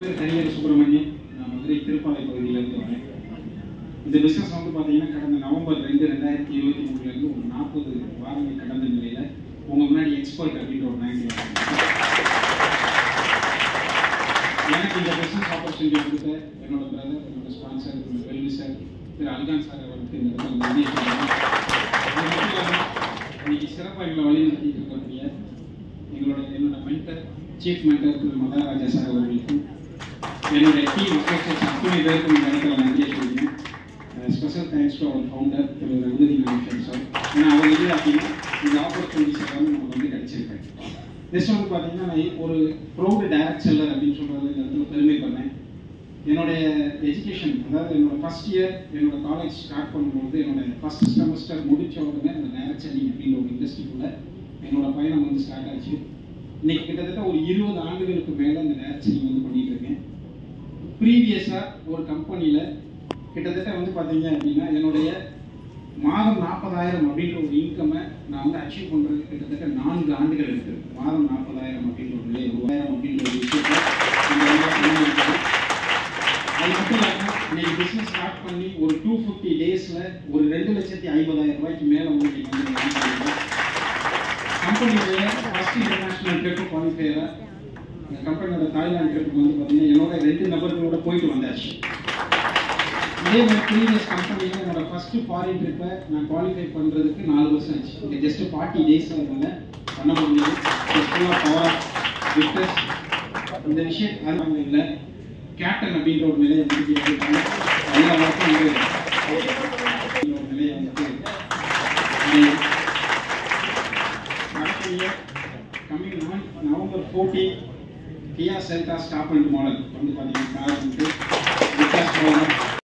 பேர் ஹரிஹர சுப்பிரமணியன் நான் மதுரை திருப்பாலை பகுதியிலேருந்து வரேன் இந்த பிஸ்னஸ் வந்து பார்த்தீங்கன்னா கடந்த நவம்பர் ரெண்டு ரெண்டாயிரத்தி இருபத்தி மூணுலேருந்து ஒரு நாற்பது வாரங்கள் கடந்த நிலையில் உங்கள் முன்னாடி எக்ஸ்பர்ட் அப்படின்ற ஒரு ரேங்கில் எனக்கு இந்த பிஸ்னஸ் ஆப்பர்ச்சுனிட்டி கொடுத்த என்னோட பிரதர் என்னோட ஸ்பான்சர் என்னோட வெல்வி சார் திரு அல்கான் சார் அவருக்கு இந்த இடத்துல நன்றி சொல்றேன். அது மட்டும் இல்லாமல் இன்னைக்கு சிறப்பாக எங்களை வழி நடத்திட்டு இருக்கக்கூடிய எங்களோட என்னோட மென்டர் சீஃப் மென்டர் திரு மகாராஜா சார் அவர்களுக்கும் என்னுடைய டீம் அசோசியேட்ஸ் அத்தனை பேருக்கும் இந்த இடத்துல நன்றியை சொல்லிக்கிறேன் ஸ்பெஷல் தேங்க்ஸ் டு அவர் ஃபவுண்டர் திரு ரகுபதி நாகேஸ்வர் சார் ஏன்னா அவர் இல்லை அப்படின்னா இந்த ஆப்பர்ச்சுனிட்டிஸ் எல்லாமே நமக்கு வந்து கிடைச்சிருக்காரு நெக்ஸ்ட் வந்து பார்த்தீங்கன்னா நான் ஒரு ப்ரௌடு டைரக்ட் செல்லர் அப்படின்னு சொல்றது இந்த இடத்துல பெருமை பண்ணேன் என்னுடைய எஜுகேஷன் அதாவது என்னோட ஃபர்ஸ்ட் இயர் என்னோட காலேஜ் ஸ்டார்ட் பண்ணும்போது என்னோட ஃபர்ஸ்ட் செமஸ்டர் முடிச்ச உடனே அந்த டைரக்ட் செல்லிங் அப்படின்ற ஒரு இண்டஸ்ட்ரிக்குள்ள என்னோட பயணம் வந்து ஸ்டார்ட் ஆச்சு இன்னைக்கு கிட்டத்தட்ட ஒரு இருபது ஆண்டுகளுக்கு மேலே இந்த டைரக்ட் செல்லிங் வந்து பண்ணிட்டு இருக்கேன் ப்ரீவியஸாக ஒரு கம்பெனியில் கிட்டத்தட்ட வந்து பார்த்தீங்க அப்படின்னா என்னுடைய மாதம் நாற்பதாயிரம் அப்படின்ற ஒரு இன்கம்மை நான் வந்து அச்சீவ் பண்ணுறது கிட்டத்தட்ட நான்கு ஆண்டுகள் இருக்குது மாதம் நாற்பதாயிரம் அப்படின்ற ஒரு நிலை ரூபாயிரம் அப்படின்ற ஒரு விஷயத்தை இந்த வழியா கொண்டு வந்திருக்கேன். அது மட்டும் இல்லாமல் இன்னைக்கு பிஸ்னஸ் ஸ்டார்ட் பண்ணி ஒரு டூ ஃபிஃப்டி டேஸில் ஒரு ரெண்டு லட்சத்தி ஐம்பதாயிரம் ரூபாய்க்கு மேலே வந்து இன்னைக்கு வந்து நான் வாங்கியிருக்கேன். கம்பெனியுடைய ஃபர்ஸ்ட் இன்டர்நேஷனல் ட்ரிப் குவாலிஃபையராக இந்த கம்பெனியோட தாய்லாந்து ட்ரிப்புக்கு வந்து பார்த்தீங்கன்னா என்னோட ரெண்டு நபர்களோட போயிட்டு வந்தாச்சு இதே மாதிரி ப்ரீவியஸ் கம்பெனியில் என்னோட ஃபர்ஸ்ட் ஃபாரின் ட்ரிப்பை நான் குவாலிஃபை பண்ணுறதுக்கு நாலு வருஷம் ஆச்சு இங்கே ஜஸ்ட் ஃபார்ட்டி டேஸ் இருந்தாங்க பண்ண முடிஞ்சது ஃபுல்லாக பவர் விக்டர்ஸ் இந்த விஷயம் அது இல்லை கேப்டன் அப்படின்ற ஒரு நிலையை வந்து இருக்காங்க எல்லா வரைக்கும் வந்து அப்படின்ற ஒரு நிலையை வந்து அடையும். நடக்கூடிய coming November fourteen Kia Seltos top end model வந்து பார்த்தீங்கன்னா கார் வந்து விகாஸ் பவர்